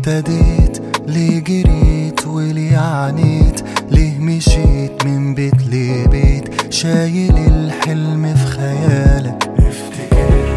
ابتديت ليه جريت وليه عانيت ليه مشيت من بيت لبيت شايل الحلم في خيالك افتكر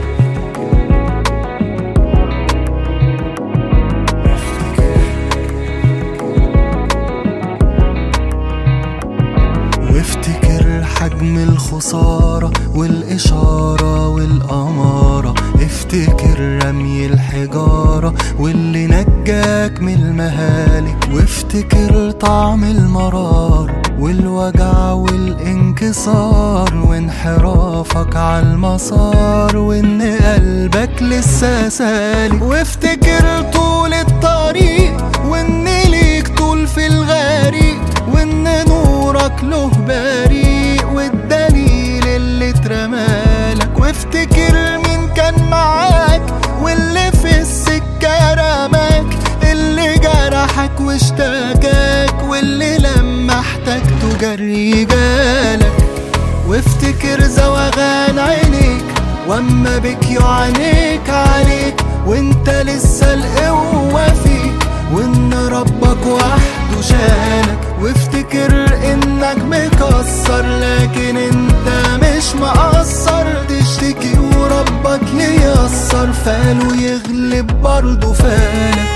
وافتكر حجم الخسارة والإشارة والأمارة افتكر رمي الحجارة واللي نجاك من المهالك وافتكر طعم المرار والوجع والانكسار وانحرافك على المسار وان قلبك لسه سالك وافتكر طول الطريق وان ليك طول في الغريق وان نورك له بريق والدليل اللي اترمالك وافتكر مين كان معاك واللي في السكة رماك اللي جرحك واشتكاك واللي لما احتجته جري جالك وافتكر زوغان عينيك واما بك يعانيك عليك وانت لسه القوة فيك وان ربك وحده شالك وافتكر انك مكسر لكن انت مش مقصر تشتكي وربك ييسر فاله يغلب برضه فالك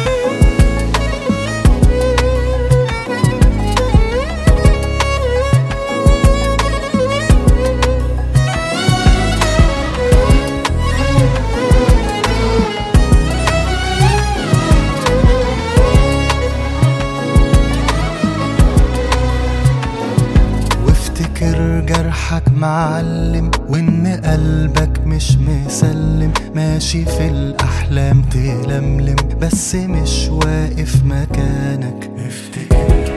وافتكر جرحك معلم وان قلبك مش مسلم ماشي في الاحلام تلملم بس مش واقف مكانك افتكر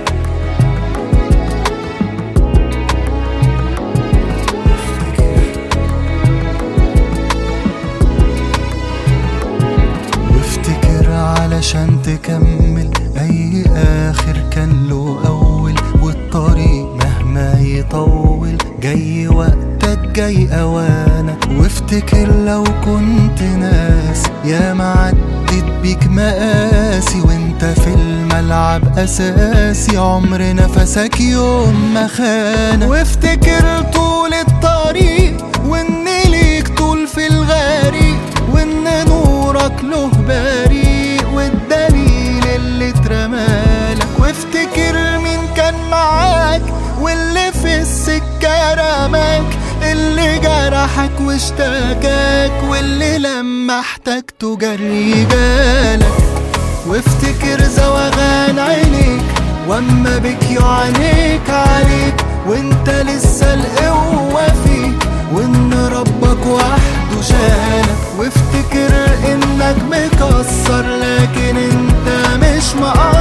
وافتكر علشان تكمل اي اخر كان له اول والطريق مهما يطول جاي وقتك جاي اوانك وافتكر لو كنت ناس يا معدت بيك مقاسي وانت في الملعب اساسي عمر نفسك يوم ما خانك وافتكر طول الطريق وان ليك طول في الغريق وان نورك له بريق والدليل اللي اترمالك وافتكر مين كان معاك واللي في السكة رماك اللي جرحك واشتكاك واللي لما احتجته جري جالك وافتكر زوغان عينيك واما بك يعانيك عليك وانت لسه القوة فيك وان ربك وحده شالك وافتكر انك مكسر لكن انت مش مقصر